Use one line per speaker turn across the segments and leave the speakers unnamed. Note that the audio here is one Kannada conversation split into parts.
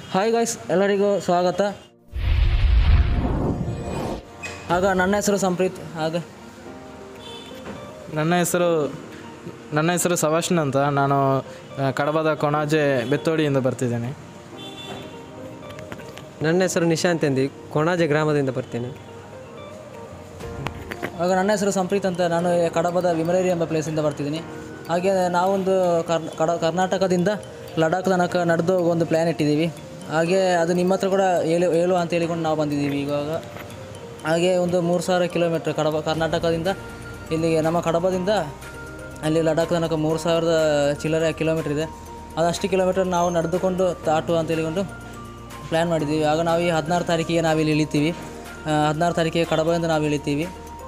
ಹಾಯ್ ಗಾಯ್ಸ್ ಎಲ್ಲರಿಗೂ ಸ್ವಾಗತ ಆಗ ನನ್ನ ಹೆಸರು ಸಂಪ್ರೀತ್ ಆಗ
ನನ್ನ ಹೆಸರು ನನ್ನ ಹೆಸರು ಸವಾಷ್ನ್ ಅಂತ ನಾನು ಆ, ಕಡಬದ ಕೊಣಾಜೆ ಬೆತ್ತೋಡಿಯಿಂದ ಬರ್ತಿದ್ದೇನೆ
ನನ್ನ ಹೆಸರು ನಿಶಾಂತ್ ಎಂದಿ ಕೊಣಾಜೆ ಗ್ರಾಮದಿಂದ ಬರ್ತೇನೆ
ಆಗ ನನ್ನ ಹೆಸರು ಸಂಪ್ರೀತ್ ಅಂತ ನಾನು ಕಡಬದ ವಿಮಲೇರಿ ಎಂಬ ಪ್ಲೇಸಿಂದ ಬರ್ತಿದ್ದೀನಿ ಹಾಗೆ ನಾವೊಂದು ಕರ್ ಕಡ ಕರ್ನಾಟಕದಿಂದ ಲಡಾಖ್ ತನಕ ನಡೆದು ಹೋಗೋ ಒಂದು ಪ್ಲ್ಯಾನ್ ಇಟ್ಟಿದ್ದೀವಿ ಹಾಗೆ ಅದು ನಿಮ್ಮ ಹತ್ರ ಕೂಡ ಹೇಳು ಹೇಳುವ ಅಂತ ಹೇಳಿಕೊಂಡು ನಾವು ಬಂದಿದ್ದೀವಿ ಇವಾಗ ಹಾಗೆ ಒಂದು ಮೂರು ಸಾವಿರ ಕಿಲೋಮೀಟ್ರ್ ಕಡಬ ಕರ್ನಾಟಕದಿಂದ ಇಲ್ಲಿಗೆ ನಮ್ಮ ಕಡಬದಿಂದ ಅಲ್ಲಿ ಲಡಾಖ್ ತನಕ ಮೂರು ಸಾವಿರದ ಚಿಲ್ಲರೆ ಕಿಲೋಮೀಟ್ರ್ ಇದೆ ಅದಷ್ಟು ಕಿಲೋಮೀಟರ್ ನಾವು ನಡೆದುಕೊಂಡು ತಾಟು ಅಂತ ಹೇಳಿಕೊಂಡು ಪ್ಲ್ಯಾನ್ ಮಾಡಿದ್ದೀವಿ ಆಗ ನಾವು ಈ ಹದಿನಾರು ತಾರೀಕಿಗೆ ನಾವಿಲ್ಲಿ ಇಳಿತೀವಿ ಹದಿನಾರು ತಾರೀಕಿಗೆ ಕಡಬದಿಂದ ನಾವು ಇಳಿತೀವಿ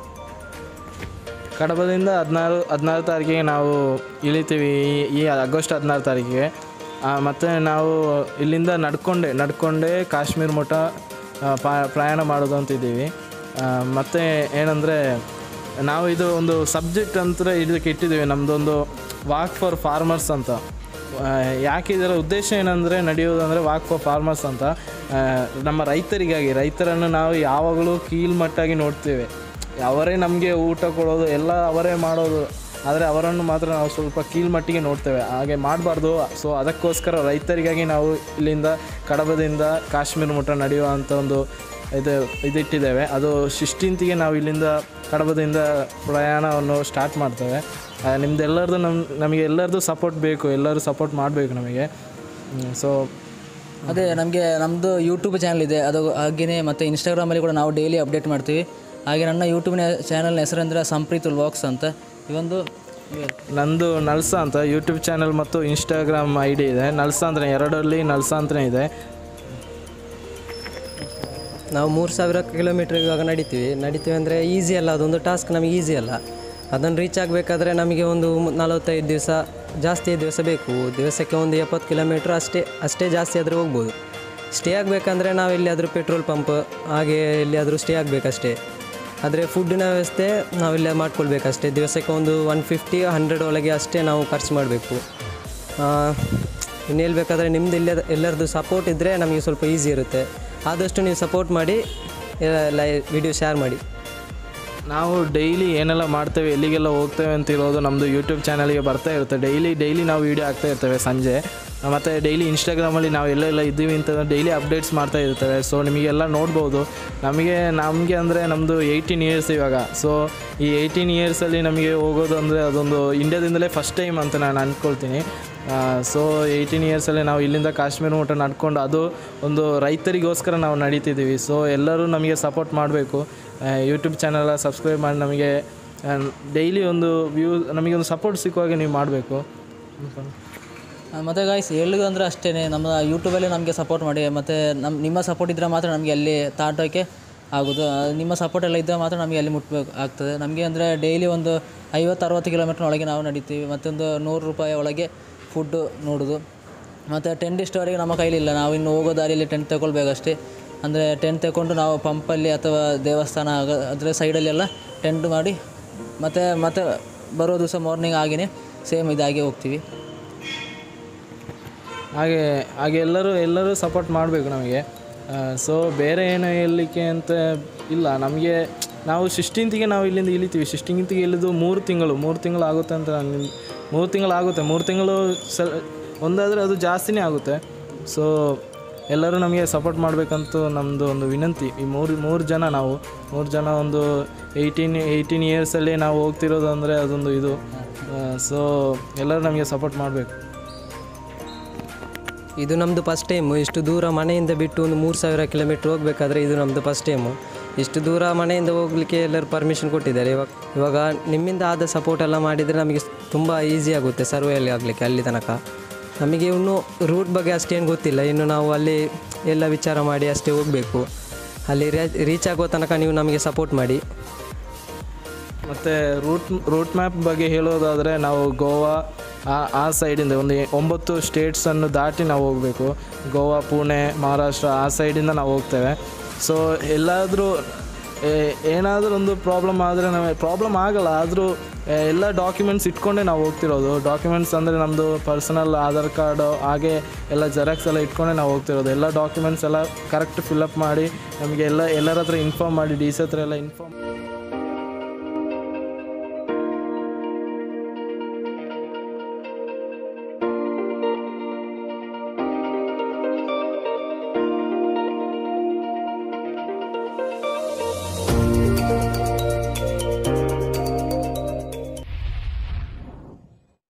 ಕಡಬದಿಂದ ಹದಿನಾರು ಹದಿನಾರು ತಾರೀಕಿಗೆ ನಾವು ಇಳಿತೀವಿ ಈ- ಈ ಆಗಸ್ಟ್ ಹದಿನಾರು ತಾರೀಕಿಗೆ ಮತ್ತು ನಾವು ಇಲ್ಲಿಂದ ನಡ್ಕೊಂಡೆ ನಡ್ಕೊಂಡೇ ಕಾಶ್ಮೀರ ಮಠ ಆ, ಪಾ- ಪ್ರಯಾಣ ಮಾಡೋದು ಅಂತಿದ್ದೀವಿ ಮತ್ತು ಏನಂದರೆ ನಾವು ಇದು ಒಂದು ಸಬ್ಜೆಕ್ಟ್ ಅಂತ ಇದಕ್ಕೆ ಇಟ್ಟಿದ್ದೀವಿ ನಮ್ಮದೊಂದು ವಾಕ್ ಫಾರ್ ಫಾರ್ಮರ್ಸ್ ಅಂತ ಆ, ಯಾಕೆ ಇದರ ಉದ್ದೇಶ ಏನಂದರೆ ನಡೆಯೋದಂದರೆ ವಾಕ್ ಫಾರ್ ಫಾರ್ಮರ್ಸ್ ಅಂತ ಆ, ನಮ್ಮ ರೈತರಿಗಾಗಿ ರೈತರನ್ನು ನಾವು ಯಾವಾಗಲೂ ಕೀಳ್ಮಟ್ಟಾಗಿ ನೋಡ್ತೇವೆ ಅವರೇ ನಮಗೆ ಊಟ ಕೊಡೋದು ಎಲ್ಲ ಅವರೇ ಮಾಡೋದು ಆದರೆ ಅವರನ್ನು ಮಾತ್ರ ನಾವು ಸ್ವಲ್ಪ ಕೀಳ್ಮಟ್ಟಿಗೆ ನೋಡ್ತೇವೆ ಹಾಗೆ ಮಾಡಬಾರ್ದು ಸೊ ಅದಕ್ಕೋಸ್ಕರ ರೈತರಿಗಾಗಿ ನಾವು ಇಲ್ಲಿಂದ ಕಡಬದಿಂದ ಕಾಶ್ಮೀರ ಮಠ ನಡೆಯುವಂಥ ಒಂದು ಇದು ಇದಿಟ್ಟಿದ್ದೇವೆ ಅದು ಸಿಕ್ಸ್ಟೀನ್ತಿಗೆ ನಾವು ಇಲ್ಲಿಂದ ಕಡಬದಿಂದ ಪ್ರಯಾಣವನ್ನು ಸ್ಟಾರ್ಟ್ ಮಾಡ್ತೇವೆ ಆ, ನಿಮ್ದೆಲ್ಲರದು ನಮ್ಮ ನಮಗೆ ಎಲ್ಲರದು ಸಪೋರ್ಟ್ ಬೇಕು ಎಲ್ಲರೂ ಸಪೋರ್ಟ್ ಮಾಡಬೇಕು ನಮಗೆ ಸೊ
ಅದೇ ನಮಗೆ ನಮ್ಮದು ಯೂಟ್ಯೂಬ್ ಚಾನಲ್ ಇದೆ ಅದು ಹಾಗೆಯೇ ಮತ್ತು ಇನ್ಸ್ಟಾಗ್ರಾಮಲ್ಲಿ ಕೂಡ ನಾವು ಡೈಲಿ ಅಪ್ಡೇಟ್ ಮಾಡ್ತೀವಿ ಹಾಗೆ ನನ್ನ ಯೂಟ್ಯೂಬ್ನ ಚಾನಲ್ನ ಹೆಸರಂದ್ರೆ ಸಂಪ್ರೀತ್ ವ್ಲಾಗ್ಸ್ ಅಂತ ಇವೊಂದು
ನಂದು ನಲ್ಸ ಅಂತ ಯೂಟ್ಯೂಬ್ ಚಾನಲ್ ಮತ್ತು ಇನ್ಸ್ಟಾಗ್ರಾಮ್ ಐ ಡಿ ಇದೆ ನಲ್ಸ ಅಂದರೆ ಎರಡರಲ್ಲಿ ನಲ್ಸ ಅಂತಲೇ ಇದೆ
ನಾವು ಮೂರು ಸಾವಿರ ಕಿಲೋಮೀಟ್ರ್ ಇವಾಗ ನಡಿತೀವಿ ನಡಿತೀವಿ ಅಂದರೆ ಈಸಿ ಅಲ್ಲ ಅದೊಂದು ಟಾಸ್ಕ್ ನಮಗೆ ಈಸಿ ಅಲ್ಲ ಅದನ್ನು ರೀಚ್ ಆಗಬೇಕಾದ್ರೆ ನಮಗೆ ಒಂದು ಮು- ನಲವತ್ತೈದು ದಿವಸ ಜಾಸ್ತಿ ದಿವಸ ಬೇಕು ದಿವಸಕ್ಕೆ ಒಂದು ಎಪ್ಪತ್ತು ಕಿಲೋಮೀಟ್ರ್ ಅಷ್ಟೇ ಅಷ್ಟೇ ಜಾಸ್ತಿ ಆದರೆ ಹೋಗ್ಬೋದು ಸ್ಟೇ ಆಗಬೇಕಂದ್ರೆ ನಾವು ಎಲ್ಲಿಯಾದರೂ ಪೆಟ್ರೋಲ್ ಪಂಪ್ ಹಾಗೆ ಎಲ್ಲಿಯಾದರೂ ಸ್ಟೇ ಆಗಬೇಕಷ್ಟೇ ಆದರೆ ಫುಡ್ಡಿನ ವ್ಯವಸ್ಥೆ ನಾವಿಲ್ಲೇ ಮಾಡ್ಕೊಳ್ಬೇಕಷ್ಟೇ ದಿವಸಕ್ಕೆ ಒಂದು ಒನ್ ಫಿಫ್ಟಿ ಹಂಡ್ರೆಡ್ ಒಳಗೆ ಅಷ್ಟೇ ನಾವು ಖರ್ಚು ಮಾಡಬೇಕು ಇನ್ನು ಹೇಳ್ಬೇಕಾದ್ರೆ ನಿಮ್ಮದು ಎಲ್ಲ ಎಲ್ಲರದ್ದು ಸಪೋರ್ಟ್ ಇದ್ದರೆ ನಮಗೆ ಸ್ವಲ್ಪ ಈಸಿ ಇರುತ್ತೆ ಆದಷ್ಟು ನೀವು ಸಪೋರ್ಟ್ ಮಾಡಿ ಲೈ ವಿಡಿಯೋ ಶೇರ್ ಮಾಡಿ
ನಾವು ಡೈಲಿ ಏನೆಲ್ಲ ಮಾಡ್ತೇವೆ ಎಲ್ಲಿಗೆಲ್ಲ ಹೋಗ್ತೇವೆ ಅಂತ ಇರೋದು ನಮ್ಮದು ಯೂಟ್ಯೂಬ್ ಚಾನಲ್ಗೆ ಬರ್ತಾ ಇರುತ್ತೆ ಡೈಲಿ ಡೈಲಿ ನಾವು ವೀಡಿಯೋ ಹಾಕ್ತಾ ಇರ್ತೇವೆ ಸಂಜೆ ಮತ್ತು ಡೈಲಿ ಇನ್ಸ್ಟಾಗ್ರಾಮಲ್ಲಿ ನಾವು ಎಲ್ಲೆಲ್ಲ ಇದ್ದೀವಿ ಅಂತ ಡೈಲಿ ಅಪ್ಡೇಟ್ಸ್ ಮಾಡ್ತಾ ಇರ್ತೇವೆ ಸೊ ನಿಮಗೆಲ್ಲ ನೋಡ್ಬೋದು ನಮಗೆ ನಮಗೆ ಅಂದರೆ ನಮ್ಮದು ಏಯ್ಟೀನ್ ಇಯರ್ಸ್ ಇವಾಗ ಸೊ ಈ ಏಯ್ಟೀನ್ ಇಯರ್ಸಲ್ಲಿ ನಮಗೆ ಹೋಗೋದು ಅಂದರೆ ಅದೊಂದು ಇಂಡಿಯಾದಿಂದಲೇ ಫಸ್ಟ್ ಟೈಮ್ ಅಂತ ನಾನು ಅಂದ್ಕೊಳ್ತೀನಿ ಸೊ ಏಯ್ಟೀನ್ ಇಯರ್ಸಲ್ಲಿ ನಾವು ಇಲ್ಲಿಂದ ಕಾಶ್ಮೀರ ಮಟ್ಟ ನಡ್ಕೊಂಡು ಅದು ಒಂದು ರೈತರಿಗೋಸ್ಕರ ನಾವು ನಡೀತಿದ್ದೀವಿ ಸೊ ಎಲ್ಲರೂ ನಮಗೆ ಸಪೋರ್ಟ್ ಮಾಡಬೇಕು ಯೂಟ್ಯೂಬ್ ಚಾನಲ್ ಸಬ್ಸ್ಕ್ರೈಬ್ ಮಾಡಿ ನಮಗೆ ಡೈಲಿ ಒಂದು ವ್ಯೂ ನಮಗೆ ಒಂದು ಸಪೋರ್ಟ್ ಸಿಕ್ಕುವಾಗೆ ನೀವು ಮಾಡಬೇಕು
ಮತ್ತು ಗಾಯ್ಸ್ ಹೇಳೋದು ಅಂದರೆ ಅಷ್ಟೇ ನಮ್ಮ ಯೂಟ್ಯೂಬಲ್ಲಿ ನಮಗೆ ಸಪೋರ್ಟ್ ಮಾಡಿ ಮತ್ತು ನಮ್ಮ ನಿಮ್ಮ ಸಪೋರ್ಟ್ ಇದ್ದರೆ ಮಾತ್ರ ನಮಗೆ ಅಲ್ಲಿ ತಾಟೋಕ್ಕೆ ಆಗೋದು ಆ, ನಿಮ್ಮ ಸಪೋರ್ಟ್ ಎಲ್ಲ ಇದ್ದರೆ ಮಾತ್ರ ನಮಗೆ ಅಲ್ಲಿ ಮುಟ್ಟಬೇಕು ಆಗ್ತದೆ ನಮಗೆ ಅಂದರೆ ಡೈಲಿ ಒಂದು ಐವತ್ತು ಅರವತ್ತು ಕಿಲೋಮೀಟ್ರ್ ಒಳಗೆ ನಾವು ನಡೀತೀವಿ ಮತ್ತೊಂದು ನೂರು ರೂಪಾಯಿ ಒಳಗೆ ಫುಡ್ಡು ನೋಡೋದು ಮತ್ತು ಟೆಂಟ್ ಇಷ್ಟವರೆಗೆ ನಮ್ಮ ಕೈಲಿಲ್ಲ ನಾವು ಇನ್ನು ಹೋಗೋ ದಾರಿಯಲ್ಲಿ ಟೆಂಟ್ ತಗೊಳ್ಬೇಕಷ್ಟೇ ಅಂದರೆ ಟೆಂಟ್ ತಗೊಂಡು ನಾವು ಪಂಪಲ್ಲಿ ಅಥವಾ ದೇವಸ್ಥಾನ ಆಗ ಅದರ ಸೈಡಲ್ಲೆಲ್ಲ ಟೆಂಟ್ ಮಾಡಿ ಮತ್ತು ಮತ್ತೆ ಬರೋ ದಿವಸ ಮಾರ್ನಿಂಗ್ ಆಗಿನೇ ಸೇಮ್ ಇದಾಗಿ ಹೋಗ್ತೀವಿ
ಹಾಗೆ ಹಾಗೆ ಎಲ್ಲರೂ ಎಲ್ಲರೂ ಸಪೋರ್ಟ್ ಮಾಡಬೇಕು ನಮಗೆ ಸೊ ಬೇರೆ ಏನು ಹೇಳಲಿಕ್ಕೆ ಅಂತ ಇಲ್ಲ ನಮಗೆ ನಾವು ಸಿಕ್ಸ್ಟೀನ್ತಿಗೆ ನಾವು ಇಲ್ಲಿಂದ ಇಳಿತೀವಿ ಸಿಕ್ಸ್ಟೀನ್ತಿಗೆ ಇಳಿದು ಮೂರು ತಿಂಗಳು ಮೂರು ತಿಂಗಳು ಆಗುತ್ತೆ ಅಂತ ನಾನು ಮೂರು ತಿಂಗಳು ಆಗುತ್ತೆ ಮೂರು ತಿಂಗಳು ಸ ಒಂದಾದರೆ ಅದು ಜಾಸ್ತಿನೇ ಆಗುತ್ತೆ ಸೊ ಎಲ್ಲರೂ ನಮಗೆ ಸಪೋರ್ಟ್ ಮಾಡಬೇಕಂತ ನಮ್ಮದು ಒಂದು ವಿನಂತಿ ಈ ಮೂರು ಮೂರು ಜನ ನಾವು ಮೂರು ಜನ ಒಂದು ಏಯ್ಟೀನ್ ಏಯ್ಟೀನ್ ಇಯರ್ಸಲ್ಲಿ ನಾವು ಹೋಗ್ತಿರೋದು ಅಂದರೆ ಅದೊಂದು ಇದು ಸೊ ಎಲ್ಲರೂ ನಮಗೆ ಸಪೋರ್ಟ್ ಮಾಡಬೇಕು
ಇದು ನಮ್ಮದು ಫಸ್ಟ್ ಟೈಮು ಇಷ್ಟು ದೂರ ಮನೆಯಿಂದ ಬಿಟ್ಟು ಒಂದು ಮೂರು ಸಾವಿರ ಕಿಲೋಮೀಟ್ರ್ ಹೋಗಬೇಕಾದ್ರೆ ಇದು ನಮ್ಮದು ಫಸ್ಟ್ ಟೈಮು ಇಷ್ಟು ದೂರ ಮನೆಯಿಂದ ಹೋಗಲಿಕ್ಕೆ ಎಲ್ಲರೂ ಪರ್ಮಿಷನ್ ಕೊಟ್ಟಿದ್ದಾರೆ ಇವಾಗ ಇವಾಗ ನಿಮ್ಮಿಂದ ಆದ ಸಪೋರ್ಟ್ ಎಲ್ಲ ಮಾಡಿದರೆ ನಮಗೆ ತುಂಬ ಈಸಿ ಆಗುತ್ತೆ ಸರ್ವೇಯಲ್ಲಿ ಆಗಲಿಕ್ಕೆ ಅಲ್ಲಿ ತನಕ ನಮಗೆ ಇನ್ನೂ ರೂಟ್ ಬಗ್ಗೆ ಅಷ್ಟೇನು ಗೊತ್ತಿಲ್ಲ ಇನ್ನು ನಾವು ಅಲ್ಲಿ ಎಲ್ಲ ವಿಚಾರ ಮಾಡಿ ಅಷ್ಟೇ ಹೋಗಬೇಕು ಅಲ್ಲಿ ರೀಚ್ ಆಗೋ ತನಕ ನೀವು ನಮಗೆ ಸಪೋರ್ಟ್ ಮಾಡಿ
ಮತ್ತು ರೂಟ್ ರೂಟ್ ಮ್ಯಾಪ್ ಬಗ್ಗೆ ಹೇಳೋದಾದರೆ ನಾವು ಗೋವಾ ಆ ಆ ಸೈಡಿಂದ ಒಂದು ಎ- ಒಂಬತ್ತು ಸ್ಟೇಟ್ಸನ್ನು ದಾಟಿ ನಾವು ಹೋಗಬೇಕು ಗೋವಾ ಪುಣೆ ಮಹಾರಾಷ್ಟ್ರ ಆ ಸೈಡಿಂದ ನಾವು ಹೋಗ್ತೇವೆ ಸೊ ಎಲ್ಲಾದರೂ ಏನಾದರೂ ಒಂದು ಪ್ರಾಬ್ಲಮ್ ಆದರೆ ನಮಗೆ ಪ್ರಾಬ್ಲಮ್ ಆಗಲ್ಲ ಆದರೂ ಎಲ್ಲ ಡಾಕ್ಯುಮೆಂಟ್ಸ್ ಇಟ್ಕೊಂಡೇ ನಾವು ಹೋಗ್ತಿರೋದು ಡಾಕ್ಯುಮೆಂಟ್ಸ್ ಅಂದರೆ ನಮ್ಮದು ಪರ್ಸನಲ್ ಆಧಾರ್ ಕಾರ್ಡು ಹಾಗೆ ಎಲ್ಲ ಜೆರಾಕ್ಸ್ ಎಲ್ಲ ಇಟ್ಕೊಂಡೇ ನಾವು ಹೋಗ್ತಿರೋದು ಎಲ್ಲ ಡಾಕ್ಯುಮೆಂಟ್ಸ್ ಎಲ್ಲ ಕರೆಕ್ಟ್ ಫಿಲಪ್ ಮಾಡಿ ನಮಗೆ ಎಲ್ಲ ಎಲ್ಲರ ಹತ್ರ ಇನ್ಫಾರ್ಮ್ ಮಾಡಿ ಡಿ ಸಿ ಹತ್ರ ಎಲ್ಲ ಇನ್ಫಾರ್ಮ್